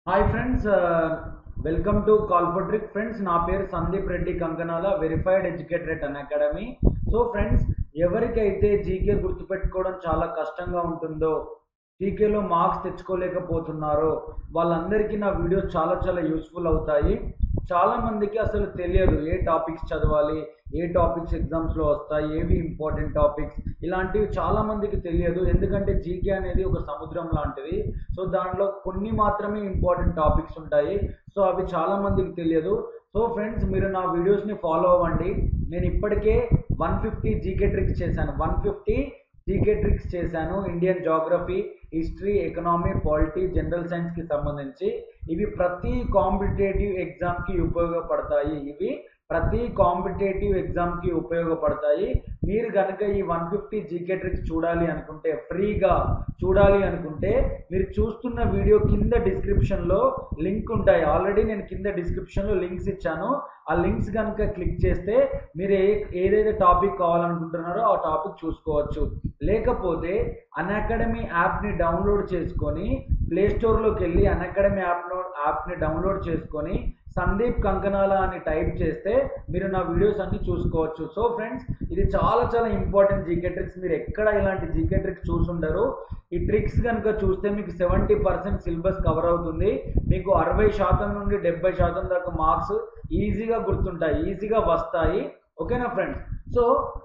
hi friends welcome to కాల్పట్రిక్ friends నా పేరు Sandeep Reddy Kankanala verified educated Unacademy so friends ఎవరికైతే జీకే గుర్తుపెట్టుకోవడం చాలా కష్టంగా ఉంటుందో జీకేలో మార్క్స్ తెచ్చుకోలేకపోతున్నారో వాళ్ళందరికీ నా వీడియోస్ చాలా చాలా యూస్ఫుల్ అవుతాయి చాలా మందికి అసలు తెలియదు ఏ టాపిక్స్ చదవాలి ఏ టాపిక్స్ ఎగ్జామ్స్లో వస్తాయి ఏవి ఇంపార్టెంట్ టాపిక్స్ ఇలాంటివి చాలా మందికి తెలియదు ఎందుకంటే జీకే అనేది ఒక సముద్రం లాంటిది సో దాంట్లో కొన్ని మాత్రమే ఇంపార్టెంట్ టాపిక్స్ ఉంటాయి సో అవి చాలా మందికి తెలియదు సో ఫ్రెండ్స్ మీరు నా వీడియోస్ని ఫాలో అవ్వండి నేను ఇప్పటికే వన్ ఫిఫ్టీ జీకే ట్రిక్స్ చేశాను వన్ ఫిఫ్టీ జీకే ట్రిక్స్ చేశాను Indian geography history economy polity general సైన్స్కి సంబంధించి ఇవి ప్రతి కాంపిటేటివ్ ఎగ్జామ్కి ఉపయోగపడతాయి ఇవి ప్రతి కాంపిటేటివ్ ఎగ్జామ్కి ఉపయోగపడతాయి మీరు కనుక ఈ వన్ ఫిఫ్టీ జీకే ట్రిక్స్ చూడాలి అనుకుంటే ఫ్రీగా చూడాలి అనుకుంటే మీరు చూస్తున్న వీడియో కింద డిస్క్రిప్షన్లో లింక్ ఉంటాయి ఆల్రెడీ నేను కింద డిస్క్రిప్షన్లో లింక్స్ ఇచ్చాను ఆ లింక్స్ కనుక క్లిక్ చేస్తే మీరు ఏ ఏదైతే టాపిక్ కావాలనుకుంటున్నారో ఆ టాపిక్ చూసుకోవచ్చు లేకపోతే అన్అకాడమీ యాప్ని డౌన్లోడ్ చేసుకొని ప్లే స్టోర్లోకి వెళ్ళి అన్అకాడమీ యాప్ యాప్ని డౌన్లోడ్ చేసుకొని సందీప్ కంకనాల అని టైప్ చేస్తే మీరు నా వీడియోస్ అన్ని చూసుకోవచ్చు సో ఫ్రెండ్స్ ఇది చాలా చాలా ఇంపార్టెంట్ జీకే ట్రిక్స్ మీరు ఎక్కడ ఇలాంటి జీకే ట్రిక్స్ చూసుండరు ఈ ట్రిక్స్ కనుక చూస్తే మీకు సెవెంటీ పర్సెంట్ సిలబస్ కవర్ అవుతుంది మీకు అరవై శాతం నుండి డెబ్బై శాతం దాకా మార్క్స్ ఈజీగా గుర్తుంటాయి ఈజీగా వస్తాయి ఓకేనా ఫ్రెండ్స్ సో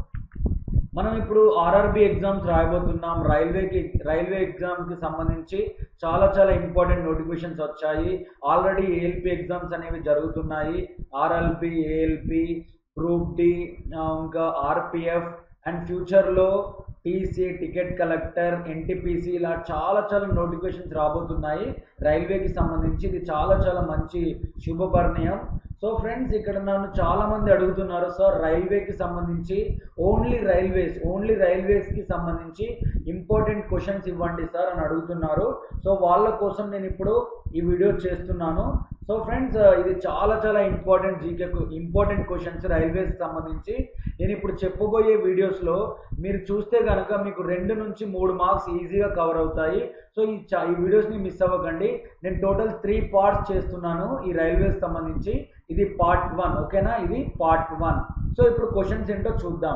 మనం ఇప్పుడు ఆర్ఆర్బి ఎగ్జామ్స్ రాయబోతున్నాం రైల్వేకి రైల్వే ఎగ్జామ్కి సంబంధించి చాలా చాలా ఇంపార్టెంట్ నోటిఫికేషన్స్ వచ్చాయి ఆల్రెడీ ఏఎల్పి ఎగ్జామ్స్ అనేవి జరుగుతున్నాయి ఆర్ఎల్పి ఏఎల్పి గ్రూప్ డి ఇంకా ఆర్పిఎఫ్ అండ్ ఫ్యూచర్లో టీసీ టికెట్ కలెక్టర్ ఎన్టీపీసీ ఇలా చాలా చాలా నోటిఫికేషన్స్ రాబోతున్నాయి రైల్వేకి సంబంధించి ఇది చాలా చాలా మంచి శుభపరిణయం సో ఫ్రెండ్స్ ఇక్కడ నన్ను చాలా మంది అడుగుతున్నారు సార్ రైల్వేకి సంబంధించి ఓన్లీ రైల్వేస్ ఓన్లీ రైల్వేస్కి సంబంధించి ఇంపార్టెంట్ క్వశ్చన్స్ ఇవ్వండి సార్ అని అడుగుతున్నారు సో వాళ్ళ కోసం నేను ఇప్పుడు ఈ వీడియో చేస్తున్నాను సో ఫ్రెండ్స్ ఇది చాలా చాలా ఇంపార్టెంట్ జీకే ఇంపార్టెంట్ క్వశ్చన్స్ రైల్వేస్కి సంబంధించి నేను ఇప్పుడు చెప్పబోయే వీడియోస్లో మీరు చూస్తే కనుక మీకు రెండు నుంచి మూడు మార్క్స్ ఈజీగా కవర్ అవుతాయి సో ఈ చా ఈ వీడియోస్ని మిస్ అవ్వకండి నేను టోటల్ త్రీ పార్ట్స్ చేస్తున్నాను ఈ రైల్వేస్ సంబంధించి ఇది పార్ట్ వన్ ఓకేనా ఇది పార్ట్ వన్ సో ఇప్పుడు క్వశ్చన్స్ ఏంటో చూద్దాం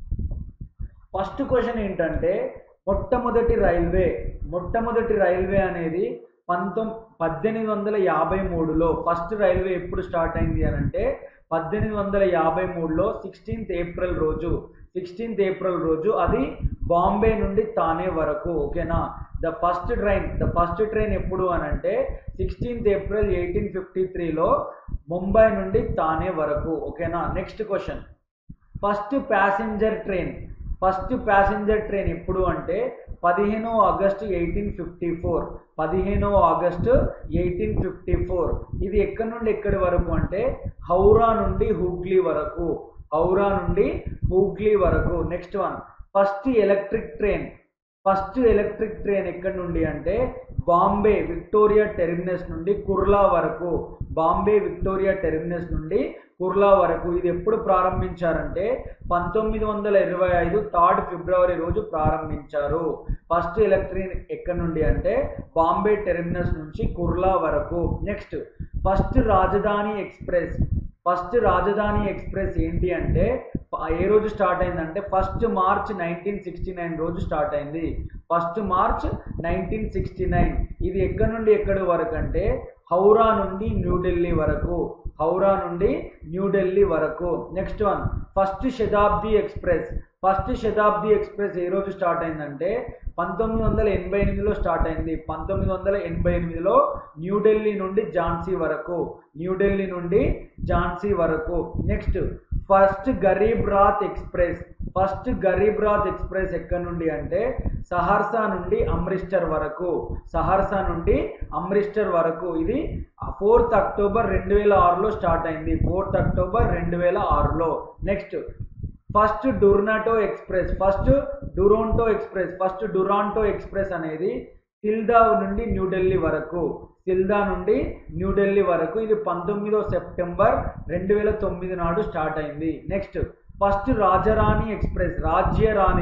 ఫస్ట్ క్వశ్చన్ ఏంటంటే మొట్టమొదటి రైల్వే మొట్టమొదటి రైల్వే అనేది పంతొమ్ పద్దెనిమిది వందల యాభై మూడులో ఫస్ట్ రైల్వే ఎప్పుడు స్టార్ట్ అయింది అని అంటే పద్దెనిమిది వందల యాభై మూడులో సిక్స్టీన్త్ ఏప్రిల్ రోజు సిక్స్టీన్త్ ఏప్రిల్ రోజు అది బాంబే నుండి తానే వరకు ఓకేనా the first train the first train ఎప్పుడు అని అంటే సిక్స్టీన్త్ ఏప్రిల్ ఎయిటీన్ ఫిఫ్టీ త్రీలో ముంబై నుండి తానే వరకు ఓకేనా next question first passenger train first passenger train ఎప్పుడు అంటే పదిహేనో ఆగస్టు ఎయిటీన్ ఫిఫ్టీ ఫోర్ పదిహేనో ఆగస్టు ఎయిటీన్ ఫిఫ్టీ ఫోర్ ఇది ఎక్కడి నుండి ఎక్కడి వరకు అంటే హౌరా నుండి హూగ్లీ వరకు హౌరా నుండి హూగ్లీ వరకు next one first electric train first electric train ఎక్కడి నుండి అంటే బాంబే విక్టోరియా టెర్మినస్ నుండి కుర్లా వరకు బాంబే విక్టోరియా టెర్మినస్ నుండి కుర్లా వరకు ఇది ఎప్పుడు ప్రారంభించారంటే పంతొమ్మిది వందల ఇరవై ఐదు థర్డ్ ఫిబ్రవరి రోజు ప్రారంభించారు ఫస్ట్ ఎలక్ట్రిక్ ఎక్కడి నుండి అంటే బాంబే టెర్మినస్ నుంచి కుర్లా వరకు next first Rajdhani express first Rajdhani express ఏంటి అంటే ఏ రోజు స్టార్ట్ అయిందంటే first March nineteen sixty nine రోజు స్టార్ట్ అయింది first March nineteen sixty nine ఇది ఎక్కడి నుండి ఎక్కడి వరకు అంటే హౌరా నుండి న్యూఢిల్లీ వరకు హౌరా నుండి న్యూఢిల్లీ వరకు నెక్స్ట్ వన్ ఫస్ట్ శతాబ్ది ఎక్స్ప్రెస్ ఫస్ట్ శతాబ్ది ఎక్స్ప్రెస్ ఏ రోజు స్టార్ట్ అయిందంటే పంతొమ్మిది వందల ఎనభై ఎనిమిదిలో స్టార్ట్ అయింది పంతొమ్మిది వందల ఎనభై ఎనిమిదిలో న్యూఢిల్లీ నుండి ఝాన్సీ వరకు న్యూఢిల్లీ నుండి ఝాన్సీ వరకు నెక్స్ట్ ఫస్ట్ గరీబ్ రాత్ ఎక్స్ప్రెస్ ఫస్ట్ గరీబ్ రాత్ ఎక్స్ప్రెస్ ఎక్కడి నుండి అంటే సహర్సా నుండి అమృత్సర్ వరకు సహర్సా నుండి అమృత్సర్ వరకు ఇది ఫోర్త్ అక్టోబర్ రెండు వేల ఆరులో స్టార్ట్ అయింది ఫోర్త్ అక్టోబర్ రెండు వేల ఆరులో next first Duronto express first Duronto express first Duronto express అనేది సిల్దా నుండి న్యూఢిల్లీ వరకు సిల్దా నుండి న్యూఢిల్లీ వరకు ఇది పంతొమ్మిదో సెప్టెంబర్ రెండు వేల తొమ్మిది నాడు స్టార్ట్ అయింది next first Rajarani express Rajyarani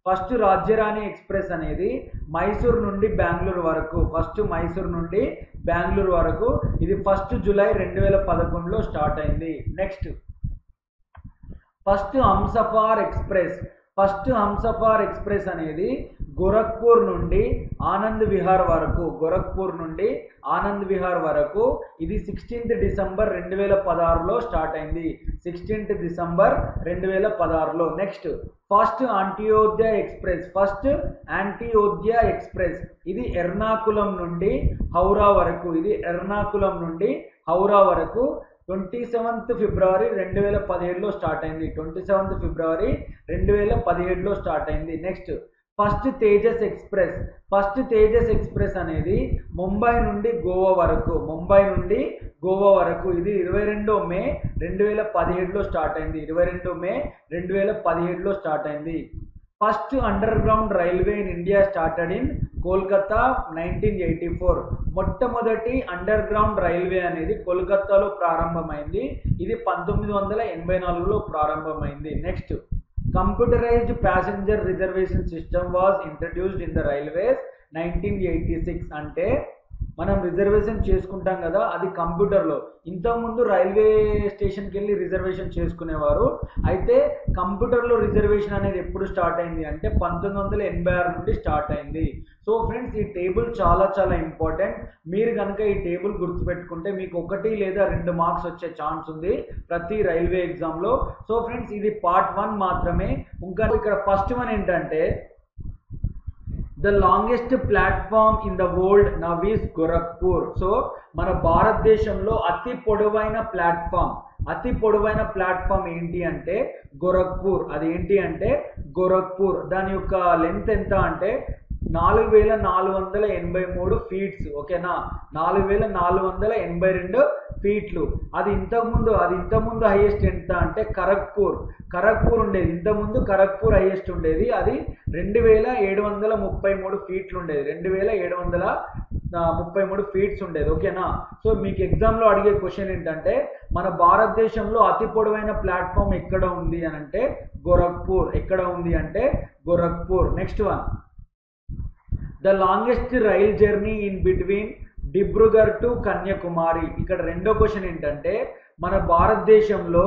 first Rajyarani express అనేది మైసూర్ నుండి బెంగళూరు వరకు ఫస్ట్ మైసూర్ నుండి బెంగళూరు వరకు ఇది ఫస్ట్ జూలై రెండు వేల పదకొండులో స్టార్ట్ అయింది next first Humsafar express first Humsafar express అనేది గోరఖ్పూర్ నుండి ఆనంద్ విహార్ వరకు గోరఖ్పూర్ నుండి ఆనంద్ విహార్ వరకు ఇది సిక్స్టీన్త్ డిసెంబర్ రెండు వేల పదహారులో స్టార్ట్ అయింది సిక్స్టీన్త్ డిసెంబర్ రెండు వేల పదహారులో next first Antyodaya express first Antyodaya express ఇది ఎర్నాకులం నుండి హౌరా వరకు ఇది ఎర్నాకులం నుండి హౌరా వరకు ట్వంటీ సెవెంత్ ఫిబ్రవరి రెండు వేల పదిహేడులో స్టార్ట్ అయింది ట్వంటీ సెవెంత్ ఫిబ్రవరి రెండు వేల పదిహేడులో స్టార్ట్ అయింది next first Tejas express first Tejas express అనేది ముంబై నుండి గోవా వరకు ముంబై నుండి గోవా వరకు ఇది ఇరవై రెండో మే రెండు వేల పదిహేడులో స్టార్ట్ అయింది ఇరవై రెండు మే రెండు వేల పదిహేడులో స్టార్ట్ అయింది first underground railway in India started in Kolkata nineteen eighty four మొట్టమొదటి అండర్ గ్రౌండ్ రైల్వే అనేది కోల్కతాలో ప్రారంభమైంది ఇది పంతొమ్మిది వందల ఎనభై నాలుగులో ప్రారంభమైంది next computerised passenger reservation system was introduced in the railways nineteen eighty six అంటే మనం రిజర్వేషన్ చేసుకుంటాం కదా అది కంప్యూటర్లో ఇంతకుముందు రైల్వే స్టేషన్కి వెళ్ళి రిజర్వేషన్ చేసుకునేవారు అయితే కంప్యూటర్లో రిజర్వేషన్ అనేది ఎప్పుడు స్టార్ట్ అయింది అంటే పంతొమ్మిది వందల ఎనభై ఆరు నుండి స్టార్ట్ అయింది సో ఫ్రెండ్స్ ఈ టేబుల్ చాలా చాలా ఇంపార్టెంట్ మీరు కనుక ఈ టేబుల్ గుర్తుపెట్టుకుంటే మీకు ఒకటి లేదా రెండు మార్క్స్ వచ్చే ఛాన్స్ ఉంది ప్రతి రైల్వే ఎగ్జామ్లో సో ఫ్రెండ్స్ ఇది పార్ట్ వన్ మాత్రమే ఇంకా ఇక్కడ ఫస్ట్ వన్ ఏంటంటే the longest platform in the world now is Gorakhpur so మన భారతదేశంలో అతి పొడవైన ప్లాట్ఫామ్ అతి పొడవైన ప్లాట్ఫామ్ ఏంటి అంటే గోరఖ్పూర్ అది ఏంటి అంటే గోరఖ్పూర్ దాని యొక్క లెంత్ ఎంత అంటే నాలుగు వేల నాలుగు వందల ఎనభై మూడు ఫీట్స్ ఓకేనా నాలుగు వేల నాలుగు వందల ఎనభై రెండు ఫీట్లు అది ఇంతకుముందు అది ఇంతకుముందు హైయెస్ట్ ఎంత అంటే ఖరగ్పూర్ ఖరగ్పూర్ ఉండేది ఇంతకుముందు ఖరగ్పూర్ హైయెస్ట్ ఉండేది అది రెండు వేల ఏడు వందల ముప్పై మూడు ఫీట్లు ఉండేది రెండు వేల ఏడు వందల ముప్పై మూడు ఫీట్స్ ఉండేది ఓకేనా సో మీకు ఎగ్జామ్లో అడిగే క్వశ్చన్ ఏంటంటే మన భారతదేశంలో అతి పొడవైన ప్లాట్ఫామ్ ఎక్కడ ఉంది అని అంటే గోరఖ్పూర్ ఎక్కడ ఉంది అంటే Gorakhpur next one the longest rail journey in between Dibrugarh to Kanyakumari ఇక్కడ రెండో క్వశ్చన్ ఏంటంటే మన భారతదేశంలో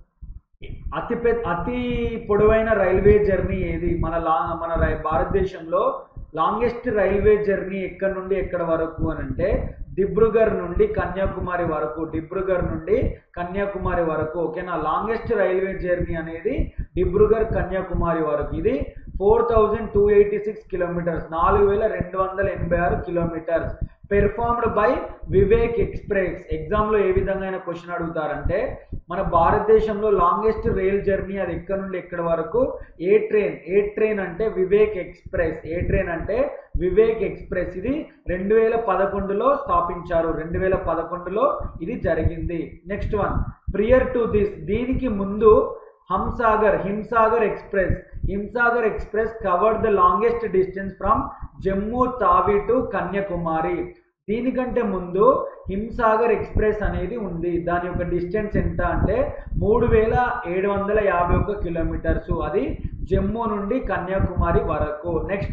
అతి పెద్ద అతి పొడవైన రైల్వే జర్నీ ఏది మన లా మన రై భారతదేశంలో లాంగెస్ట్ రైల్వే జర్నీ ఎక్కడ నుండి ఎక్కడ వరకు అని అంటే డిబ్రుగర్ నుండి కన్యాకుమారి వరకు డిబ్రుగర్ నుండి కన్యాకుమారి వరకు ఓకేనా లాంగెస్ట్ రైల్వే జర్నీ అనేది డిబ్రుగర్ కన్యాకుమారి వరకు ఇది four thousand two eighty six kilometres నాలుగు వేల రెండు వందల ఎనభై ఆరు kilometres performed by Vivek express ఎగ్జామ్లో ఏ విధంగా క్వశ్చన్ అడుగుతారంటే మన భారతదేశంలో లాంగెస్ట్ రైల్ జర్నీ అది ఎక్కడ నుండి ఎక్కడ వరకు ఏ ట్రైన్ ఏ ట్రైన్ అంటే వివేక్ ఎక్స్ప్రెస్ ఏ ట్రైన్ అంటే వివేక్ ఎక్స్ప్రెస్ ఇది రెండు వేల పదకొండులో స్థాపించారు రెండు వేల పదకొండులో ఇది జరిగింది next one prior to this దీనికి ముందు Himsagar Himsagar express Himsagar express covered the longest distance from Jammu Tawi to Kanyakumari దీనికంటే ముందు హింసాగర్ ఎక్స్ప్రెస్ అనేది ఉంది దాని యొక్క డిస్టెన్స్ ఎంత అంటే మూడు వేల ఏడు వందల యాభై ఒక్క కిలోమీటర్స్ అది జమ్మూ నుండి కన్యాకుమారి వరకు next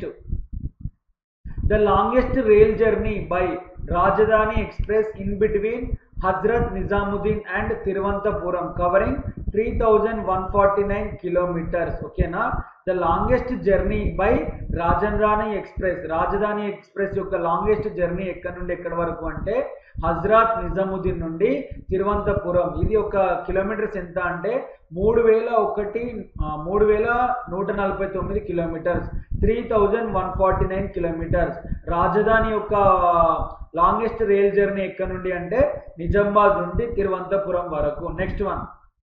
the longest rail journey by Rajdhani express in between Hazrat Nizamuddin and Thiruvananthapuram covering three thousand one forty nine kilometres ఓకేనా the longest journey by Rajdhani express Rajdhani express యొక్క లాంగెస్ట్ జర్నీ ఎక్కడి నుండి ఎక్కడి వరకు అంటే హజ్రాత్ నిజాముద్దీన్ నుండి తిరువంతపురం ఇది ఒక కిలోమీటర్స్ ఎంత అంటే మూడు వేల ఒకటి మూడు వేల నూట నలభై తొమ్మిది kilometres three thousand one forty nine kilometres Rajdhani యొక్క లాంగెస్ట్ రైల్ జర్నీ ఎక్కడ నుండి అంటే నిజామాబాద్ నుండి తిరువంతపురం వరకు నెక్స్ట్ వన్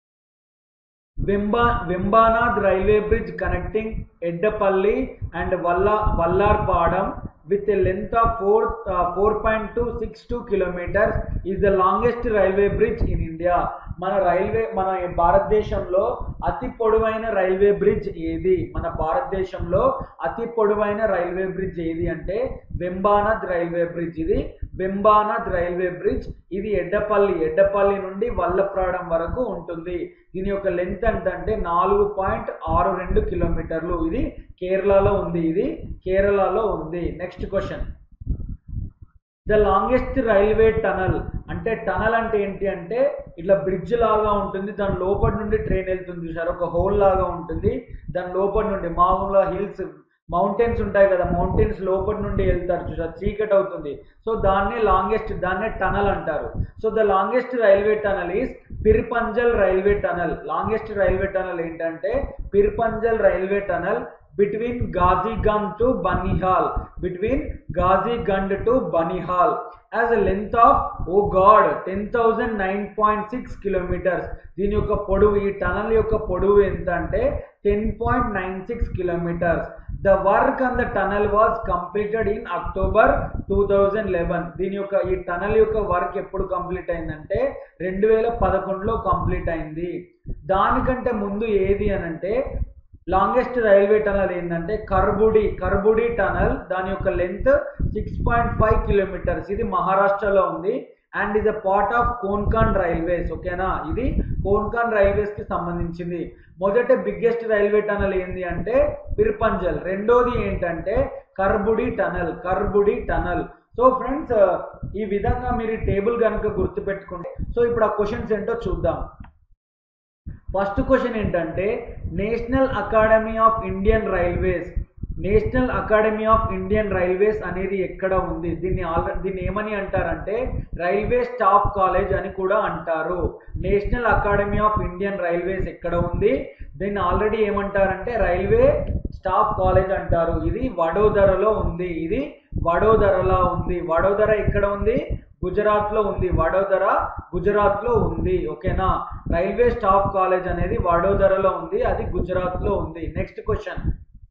వెంబా Vembanad railway bridge connecting Edappally and వల్లా Vallarpadam with a length of four four point two six two kilometres is the longest railway bridge in India మన railway మన భారతదేశంలో అతి పొడవైన రైల్వే బ్రిడ్జ్ ఏది మన భారతదేశంలో అతి పొడవైన రైల్వే బ్రిడ్జ్ ఏది అంటే వెంబానాథ్ రైల్వే బ్రిడ్జ్ ఇది వెంబానాథ్ రైల్వే బ్రిడ్జ్ ఇది ఎడ్డపల్లి ఎడ్డపల్లి నుండి వల్లప్రాడం వరకు ఉంటుంది దీని యొక్క లెంత్ ఎంత అంటే నాలుగు పాయింట్ ఆరు రెండు కిలోమీటర్లు ఇది కేరళలో ఉంది ఇది కేరళలో ఉంది next question the longest railway tunnel అంటే టనల్ అంటే ఏంటి అంటే ఇట్లా బ్రిడ్జ్ లాగా ఉంటుంది దాని లోపల నుండి ట్రైన్ వెళ్తుంది చూసారు ఒక హోల్ లాగా ఉంటుంది దాని లోపల నుండి మామూలుగా హిల్స్ మౌంటైన్స్ ఉంటాయి కదా మౌంటైన్స్ లోపల నుండి వెళ్తారు చూసారు చీకటి అవుతుంది సో దాన్నే లాంగెస్ట్ దాన్నే టనల్ అంటారు so the longest railway tunnel is Pir Panjal railway tunnel longest railway tunnel ఏంటంటే Pir Panjal railway tunnel between గాజీగంజ్ to Banihal between గాజీగండ్ to Banihal as a length of oh God ten thousand nine point six kilometres దీని యొక్క పొడవు ఈ tunnel యొక్క పొడవు ఎంత అంటే ten point nine six kilometres the work on the tunnel was completed in October two thousand eleven దీని యొక్క ఈ టనల్ యొక్క వర్క్ ఎప్పుడు కంప్లీట్ అయిందంటే రెండు వేల పదకొండులో కంప్లీట్ అయింది దానికంటే ముందు ఏది అని అంటే లాంగెస్ట్ రైల్వే టనల్ ఏంటంటే కర్బుడి కర్బుడి టనల్ దాని యొక్క length six point five kilometres ఇది మహారాష్ట్రలో ఉంది and is a part of Konkan railways ఓకేనా ఇది కోన్కాన్ రైల్వేస్ కి సంబంధించింది మొదట బిగ్గెస్ట్ రైల్వే టనల్ ఏంది అంటే పిర్పంజల్ రెండోది ఏంటంటే కర్బుడి టనల్ కర్బుడి టనల్ సో ఫ్రెండ్స్ ఈ విధంగా మీరు టేబుల్ కనుక గుర్తుపెట్టుకుంటే సో ఇప్పుడు ఆ క్వశ్చన్స్ ఏంటో చూద్దాం ఫస్ట్ క్వశ్చన్ ఏంటంటే national academy of Indian railways national academy of Indian railways అనేది ఎక్కడ ఉంది దీన్ని ఆల్రెడీ దీన్ని ఏమని అంటారంటే రైల్వే స్టాఫ్ కాలేజ్ అని కూడా అంటారు national academy of Indian railways ఎక్కడ ఉంది దీన్ని ఆల్రెడీ ఏమంటారంటే రైల్వే స్టాఫ్ కాలేజ్ అంటారు ఇది వడోదరలో ఉంది ఇది వడోదరలో ఉంది వడోదర ఎక్కడ ఉంది గుజరాత్ లో ఉంది వడోదర గుజరాత్ లో ఉంది ఓకేనా రైల్వే స్టాఫ్ కాలేజ్ అనేది వడోదరలో ఉంది అది గుజరాత్ లో ఉంది next question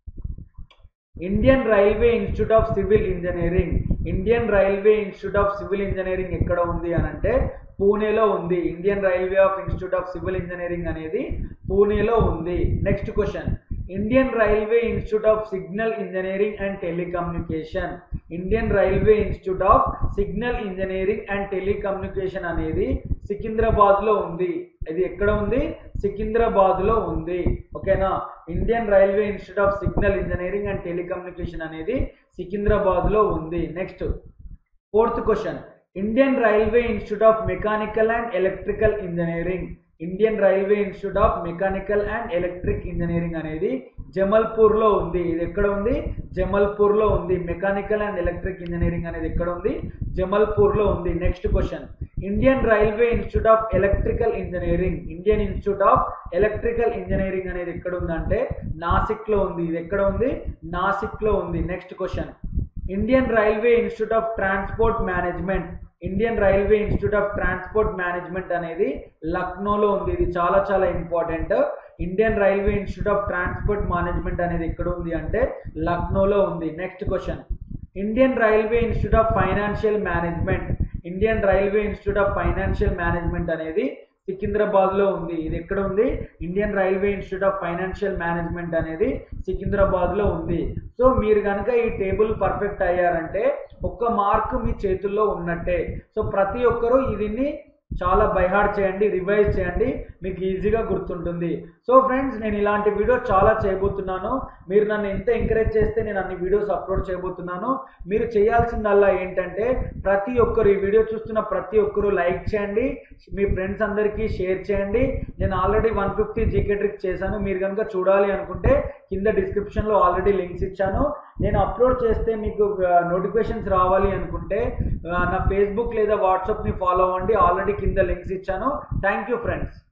Indian railway institute of civil engineering Indian railway institute of civil engineering ఎక్కడ ఉంది అని అంటే పూణేలో ఉంది Indian railway of institute of civil engineering అనేది పూణేలో ఉంది next question Indian railway institute of signal engineering and telecommunication Indian railway institute of signal engineering and telecommunication అనేది సికింద్రాబాద్ లో ఉంది ఇది ఎక్కడ ఉంది సికింద్రాబాద్ లో ఉంది ఓకేనా Indian railway institute of signal engineering and telecommunication అనేది సికింద్రాబాద్ లో ఉంది next fourth question Indian railway institute of mechanical and electrical engineering Indian railway institute of mechanical and electric engineering అనేది జమల్పూర్ లో ఉంది ఇది ఎక్కడ ఉంది జమల్పూర్ లో ఉంది మెకానికల్ అండ్ ఎలక్ట్రిక్ ఇంజనీరింగ్ అనేది ఎక్కడ ఉంది జమల్పూర్ లో ఉంది next question Indian railway institute of electrical engineering Indian institute of electrical engineering అనేది ఎక్కడ ఉందంటే నాసిక్ లో ఉంది ఇది ఎక్కడ ఉంది నాసిక్ లో ఉంది next question Indian railway institute of transport management Indian railway institute of transport management అనేది లక్నోలో ఉంది ఇది చాలా చాలా important Indian railway institute of transport management అనేది ఎక్కడ ఉంది అంటే లక్నోలో ఉంది next question Indian railway institute of financial management Indian railway institute of financial management అనేది సికింద్రాబాద్ లో ఉంది ఇది ఎక్కడ ఉంది Indian railway institute of financial management అనేది సికింద్రాబాద్ లో ఉంది సో మీరు కనుక ఈ టేబుల్ పర్ఫెక్ట్ అయ్యారంటే ఒక్క మార్క్ మీ చేతుల్లో ఉన్నట్టే సో ప్రతి ఒక్కరూ దీన్ని చాలా బైహార్డ్ చేయండి రివైజ్ చేయండి మీకు ఈజీగా గుర్తుంటుంది సో ఫ్రెండ్స్ నేను ఇలాంటి వీడియోస్ చాలా చేయబోతున్నాను మీరు నన్ను ఎంత ఎంకరేజ్ చేస్తే నేను అన్ని వీడియోస్ అప్లోడ్ చేయబోతున్నాను మీరు చేయాల్సిందల్లా ఏంటంటే ప్రతి ఒక్కరు ఈ వీడియో చూస్తున్న ప్రతి ఒక్కరు లైక్ చేయండి మీ ఫ్రెండ్స్ అందరికీ షేర్ చేయండి నేను already one fifty GK trick చేశాను మీరు కనుక చూడాలి అనుకుంటే కింద డిస్క్రిప్షన్లో ఆల్రెడీ లింక్స్ ఇచ్చాను నేను అప్లోడ్ చేస్తే మీకు నోటిఫికేషన్స్ రావాలి అనుకుంటే ఆ, నా ఫేస్బుక్ లేదా వాట్సాప్ని ఫాలో అవ్వండి ఆల్రెడీ కింద లింక్స్ ఇచ్చాను థ్యాంక్ యూ ఫ్రెండ్స్